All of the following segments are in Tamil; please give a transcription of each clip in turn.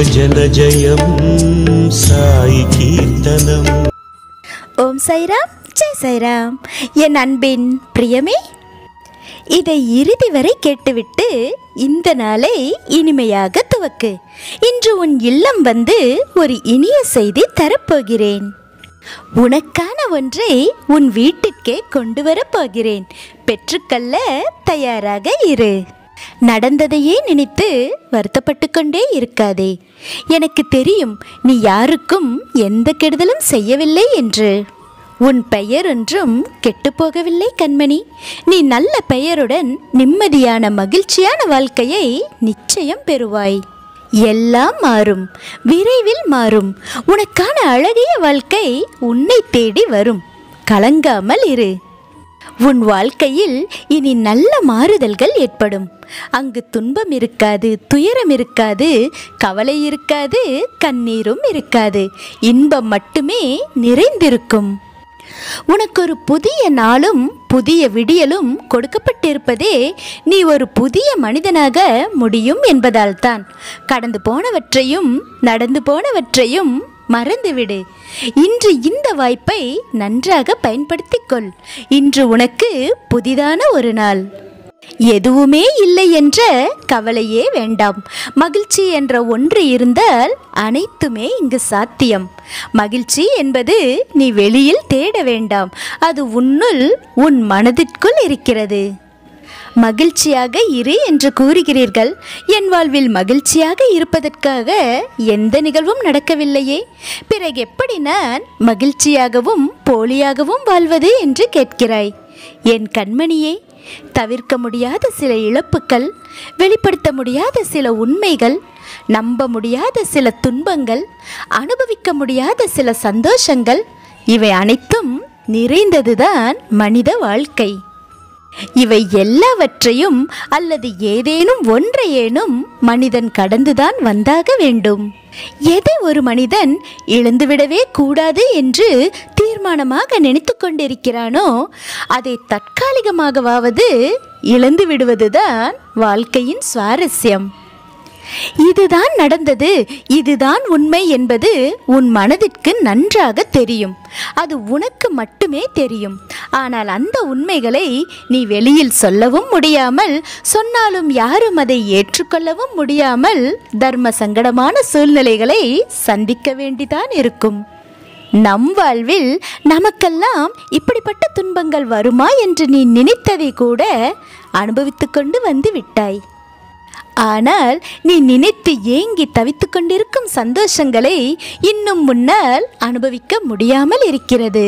భజన జయం సాయి కీర్తనం ஓம் சைராம் ஜெய் சைராம் என் அன்பின் பிரியமே இதை இறுதி வரை கேட்டுவிட்டு இந்த நாளை இனிமையாக துவக்கு இன்று உன் இல்லம் வந்து ஒரு இனிய செய்தி தரப்போகிறேன் உனக்கான ஒன்றை உன் வீட்டிற்கே கொண்டு வரப் போகிறேன் பெற்றுக்கொள்ள தயாராக இரு நடந்ததையே நினைத்து வருத்தப்பட்டு கொண்டே இருக்காதே எனக்கு தெரியும் நீ யாருக்கும் எந்த கெடுதலும் செய்யவில்லை என்று உன் பெயர் ஒன்றும் கெட்டுப்போகவில்லை கண்மணி நீ நல்ல பெயருடன் நிம்மதியான மகிழ்ச்சியான வாழ்க்கையை நிச்சயம் பெறுவாய் எல்லாம் மாறும் விரைவில் மாறும் உனக்கான அழகிய வாழ்க்கை உன்னை தேடி வரும் கலங்காமல் இரு உன் வாழ்க்கையில் இனி நல்ல மாறுதல்கள் ஏற்படும் அங்கு துன்பம் இருக்காது துயரம் இருக்காது கவலை இருக்காது கண்ணீரும் இருக்காது இன்பம் மட்டுமே நிறைந்திருக்கும் உனக்கு ஒரு புதிய நாளும் புதிய விடியலும் கொடுக்கப்பட்டிருப்பதே நீ ஒரு புதிய மனிதனாக முடியும் என்பதால்தான் கடந்து போனவற்றையும் நடந்து போனவற்றையும் மறந்துவிடு இன்று இந்த வாய்ப்பை நன்றாக பயன்படுத்திக் கொள் இன்று உனக்கு புதிதான ஒரு நாள் எதுவுமே இல்லை என்ற கவலையே வேண்டாம் மகிழ்ச்சி என்ற ஒன்று இருந்தால் அனைத்துமே இங்கு சாத்தியம் மகிழ்ச்சி என்பது நீ வெளியில் தேட வேண்டாம் அது உன்னுள் உன் மனதிற்குள் இருக்கிறது மகிழ்ச்சியாக இரு என்று கூறுகிறீர்கள் என் வாழ்வில் மகிழ்ச்சியாக இருப்பதற்காக எந்த நிகழ்வும் நடக்கவில்லையே பிறகு எப்படி நான் மகிழ்ச்சியாகவும் போலியாகவும் வாழ்வது என்று கேட்கிறாய் என் கண்மணியே தவிர்க்க முடியாத சில இழப்புக்கள் வெளிப்படுத்த முடியாத சில உண்மைகள் நம்ப முடியாத சில துன்பங்கள் அனுபவிக்க முடியாத சில சந்தோஷங்கள் இவை அனைத்தும் நிறைந்ததுதான் மனித வாழ்க்கை இவை எல்லாவற்றையும் அல்லது ஏதேனும் ஒன்றையேனும் மனிதன் கடந்துதான் வந்தாக வேண்டும் எதை ஒரு மனிதன் இழந்துவிடவே கூடாது என்று தீர்மானமாக நினைத்து கொண்டிருக்கிறானோ அதை தற்காலிகமாகவாவது இழந்து விடுவதுதான் வாழ்க்கையின் சுவாரஸ்யம் இதுதான் நடந்தது இதுதான் உண்மை என்பது உன் மனதிற்கு நன்றாக தெரியும் அது உனக்கு மட்டுமே தெரியும் ஆனால் அந்த உண்மைகளை நீ வெளியில் சொல்லவும் முடியாமல் சொன்னாலும் யாரும் அதை ஏற்றுக்கொள்ளவும் முடியாமல் தர்ம சங்கடமான சூழ்நிலைகளை சந்திக்க வேண்டிதான் இருக்கும் நம் வாழ்வில் நமக்கெல்லாம் இப்படிப்பட்ட துன்பங்கள் வருமா என்று நீ நினைத்ததை கூட அனுபவித்துக் கொண்டு வந்து விட்டாய் ஆனால் நீ நினைத்து ஏங்கி தவித்துக் கொண்டிருக்கும் சந்தோஷங்களை இன்னும் முன்னால் அனுபவிக்க முடியாமல் இருக்கிறது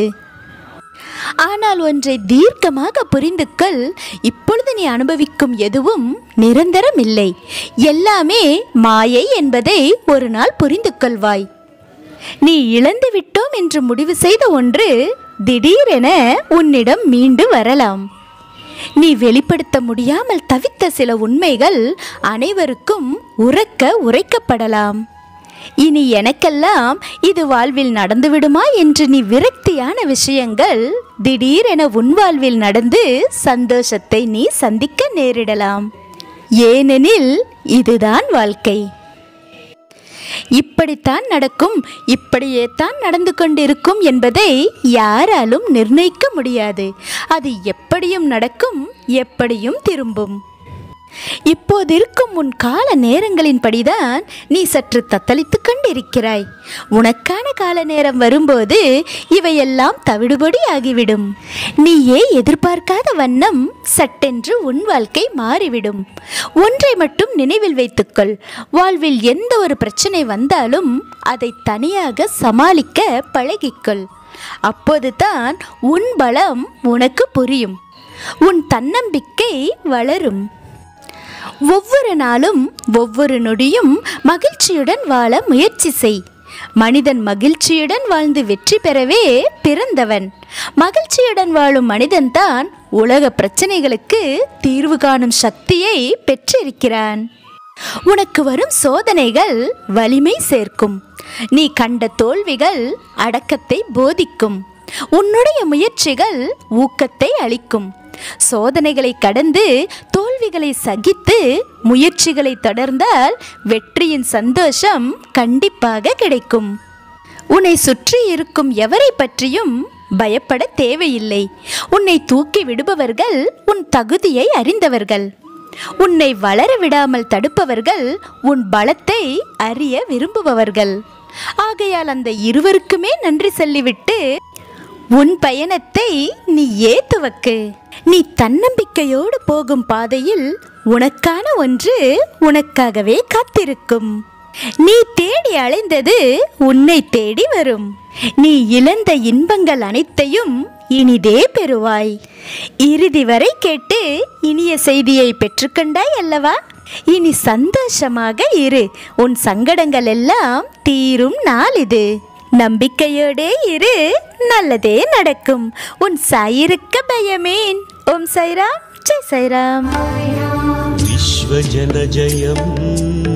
ஆனால் ஒன்றை தீர்க்கமாக புரிந்து கொள் இப்பொழுது நீ அனுபவிக்கும் எதுவும் நிரந்தரம் இல்லை எல்லாமே மாயை என்பதை ஒரு நாள் புரிந்து கொள்வாய் நீ இழந்து விட்டோம் என்று முடிவு செய்த ஒன்று திடீரென உன்னிடம் மீண்டு வரலாம் நீ வெளிப்படுத்த முடியாமல் தவித்த சில உண்மைகள் அனைவருக்கும் உறக்க உரைக்கப்படலாம் இனி எனக்கெல்லாம் இது வாழ்வில் நடந்துவிடுமா என்று நீ விரக்தியான விஷயங்கள் திடீரென உன் வாழ்வில் நடந்து சந்தோஷத்தை நீ சந்திக்க நேரிடலாம் ஏனெனில் இதுதான் வாழ்க்கை இப்படித்தான் நடக்கும் இப்படியே தான் நடந்து கொண்டிருக்கும் என்பதை யாராலும் நிர்ணயிக்க முடியாது அது எப்படியும் நடக்கும் எப்படியும் திரும்பும் இப்போதிருக்கும் உன் கால நேரங்களின்படிதான் நீ சற்று தத்தளித்துக் கொண்டிருக்கிறாய் உனக்கான கால நேரம் வரும்போது இவையெல்லாம் தவிடுபடி ஆகிவிடும் நீயே எதிர்பார்க்காத வண்ணம் சட்டென்று உன் வாழ்க்கை மாறிவிடும் ஒன்றை மட்டும் நினைவில் வைத்துக்கொள் வாழ்வில் எந்த ஒரு பிரச்சனை வந்தாலும் அதை தனியாக சமாளிக்க பழகிக்கொள் அப்போதுதான் உன் பலம் உனக்கு புரியும் உன் தன்னம்பிக்கை வளரும் ஒவ்வொரு நாளும் ஒவ்வொரு நொடியும் மகிழ்ச்சியுடன் வாழ முயற்சி செய் மனிதன் மகிழ்ச்சியுடன் வாழ்ந்து வெற்றி பெறவே பிறந்தவன் மகிழ்ச்சியுடன் வாழும் மனிதன்தான் உலக பிரச்சனைகளுக்கு தீர்வு காணும் சக்தியை பெற்றிருக்கிறான் உனக்கு வரும் சோதனைகள் வலிமை சேர்க்கும் நீ கண்ட தோல்விகள் அடக்கத்தை போதிக்கும் உன்னுடைய முயற்சிகள் ஊக்கத்தை அளிக்கும் சோதனைகளை கடந்து தோல்விகளை சகித்து முயற்சிகளை தொடர்ந்தால் வெற்றியின் சந்தோஷம் கண்டிப்பாக கிடைக்கும் உன்னை சுற்றி இருக்கும் எவரை பற்றியும் பயப்பட தேவையில்லை உன்னை தூக்கி விடுபவர்கள் உன் தகுதியை அறிந்தவர்கள் உன்னை வளர விடாமல் தடுப்பவர்கள் உன் பலத்தை அறிய விரும்புபவர்கள் ஆகையால் அந்த இருவருக்குமே நன்றி சொல்லிவிட்டு உன் பயணத்தை நீயே துவக்கு நீ தன்னம்பிக்கையோடு போகும் பாதையில் உனக்கான ஒன்று உனக்காகவே காத்திருக்கும் நீ தேடி அலைந்தது உன்னை தேடி வரும் நீ இழந்த இன்பங்கள் அனைத்தையும் இனிதே பெறுவாய் இறுதி வரை கேட்டு இனிய செய்தியை பெற்றுக்கொண்டாய் அல்லவா இனி சந்தோஷமாக இரு உன் சங்கடங்கள் எல்லாம் தீரும் நாள் இது நம்பிக்கையோடே இரு நல்லதே நடக்கும் உன் சாயிருக்க பயமேன் ஓம் சைராம் ஜெய் சைராம் विश्वजनजयम्